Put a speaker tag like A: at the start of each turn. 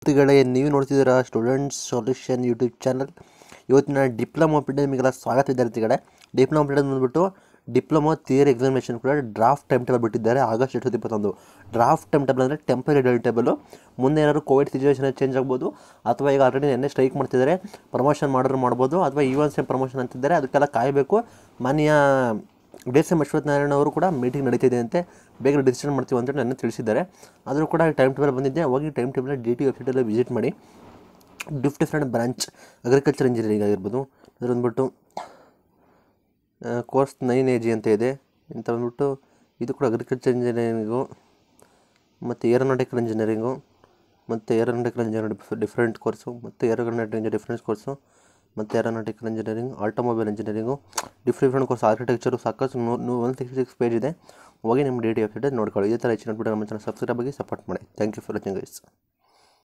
A: ವಿದ್ಯಾರ್ಥಿಗಳೇ ನೀವು ನೋಡ್ತಿದ್ದೀರಾ ಸ್ಟೂಡೆಂಟ್ಸ್ ಸೊಲ್ಯೂಷನ್ ಯೂಟ್ಯೂಬ್ ಚಾನಲ್ ಇವತ್ತಿನ ಡಿಪ್ಲೊಮಾ ಪೀರಿಯಡ್ ನಿಮಗೆಲ್ಲ ಸ್ವಾಗತ ವಿದ್ಯಾರ್ಥಿಗಳೇ ಡಿಪ್ಲೊಮಾ ಪೀರಿಯಡ್ ಬಂದ್ಬಿಟ್ಟು ಡಿಪ್ಲೊಮಾ ಥಿಯರಿ ಎಕ್ಸಾಮಿನೇಷನ್ ಕೂಡ ಡ್ರಾಫ್ಟ್ ಟೈಮ್ ಟೇಬಲ್ ಬಿಟ್ಟಿದ್ದಾರೆ ಆಗಸ್ಟ್ ಎರಡು ಸಾವಿರದ ಇಪ್ಪತ್ತೊಂದು ಡ್ರಾಫ್ಟ್ ಟೈಮ್ ಟೇಬಲ್ ಅಂದರೆ ಟೆಂಪರರಿ ಟೈಮ್ ಟೇಬಲು ಮುಂದೆ ಏನಾದ್ರು ಕೋವಿಡ್ ಸಿಚುವೇಷನ್ ಚೇಂಜ್ ಆಗ್ಬೋದು ಅಥವಾ ಈಗ ಆಲ್ರೆಡಿ ನೆನ್ನೆ ಸ್ಟ್ರೈಕ್ ಮಾಡ್ತಿದ್ದಾರೆ ಪ್ರಮೋಷನ್ ಮಾಡೋರು ಮಾಡ್ಬೋದು ಅಥವಾ ಈವನ್ ಸೇಮ್ ಪ್ರಮೋಷನ್ ಅಂತಿದ್ದಾರೆ ಅದಕ್ಕೆಲ್ಲ ಕಾಯಬೇಕು ಮಾನ್ಯ ಡಿ ಎಸ್ ಎಂ ಅಶ್ವತ್ಥನಾರಾಯಣ ಅವರು ಕೂಡ ಮೀಟಿಂಗ್ ನಡೀತಿದೆ ಅಂತೆ ಬೇಗ ಡಿಸಿಷನ್ ಮಾಡ್ತೀವಿ ಅಂತ ನನ್ನ ತಿಳಿಸಿದ್ದಾರೆ ಆದರೂ ಕೂಡ ಟೈಮ್ ಟೇಬಲ್ ಬಂದಿದ್ದೆ ಹೋಗಿ ಟೈಮ್ ಟೇಬಲ್ ಡಿ ಟಿ ವೆಬ್ಸೈಟಲ್ಲಿ ವಿಸಿಟ್ ಮಾಡಿ ಡಿಫ್ ಡಿಫ್ರೆಂಟ್ ಬ್ರಾಂಚ್ ಅಗ್ರಿಕಲ್ಚರ್ ಇಂಜಿನಿಯರಿಂಗ್ ಆಗಿರ್ಬೋದು ಅದ್ರ ಬಂದ್ಬಿಟ್ಟು ಕೋರ್ಸ್ ನೈನ್ ಎ ಜಿ ಅಂತ ಇದೆ ಅಂತ ಬಂದ್ಬಿಟ್ಟು ಇದು ಕೂಡ ಅಗ್ರಿಕಲ್ಚರ್ ಇಂಜಿನಿಯರಿಂಗು ಮತ್ತು ಏರೋನಾಟಿಕಲ್ ಇಂಜಿನಿಯರಿಂಗು ಮತ್ತು ಏರೋನಾಟಿಕಲ್ ಇಂಜಿನಿಯರಿಂಗ್ ಡಿಫ್ರೆಂಟ್ ಕೋರ್ಸು ಮತ್ತು ಏರೋನಾಟಿಕಲ್ ಇಂಜಿನಿಯರ್ ಡಿಫ್ರೆನ್ಸ್ ಕೋರ್ಸು ಮತ್ತು aeronautical engineering automobile engineering different different course architecture ಸಾಕಷ್ಟು ನೂ ನೂ ಒನ್ ಸಿಕ್ಸ್ಟಿ ಸಿಕ್ಸ್ ಪೇಜ್ ಇದೆ ಹೋಗಿ ನಿಮ್ಮ ಡಿ ಟಿ ವೆಬ್ಸೈಟ್ ನೋಡ್ಕೊಳ್ಳಿ ಇದೇ ಥರ ಹೆಚ್ಚಿನ ಬಿಟ್ಟು ನಮ್ಮ ಚಾನಲ್ ಸಬ್ಸ್ಕ್ರೈಬ್ ಆಗಿ ಸಪೋರ್ಟ್ ಮಾಡಿ thank you for watching guys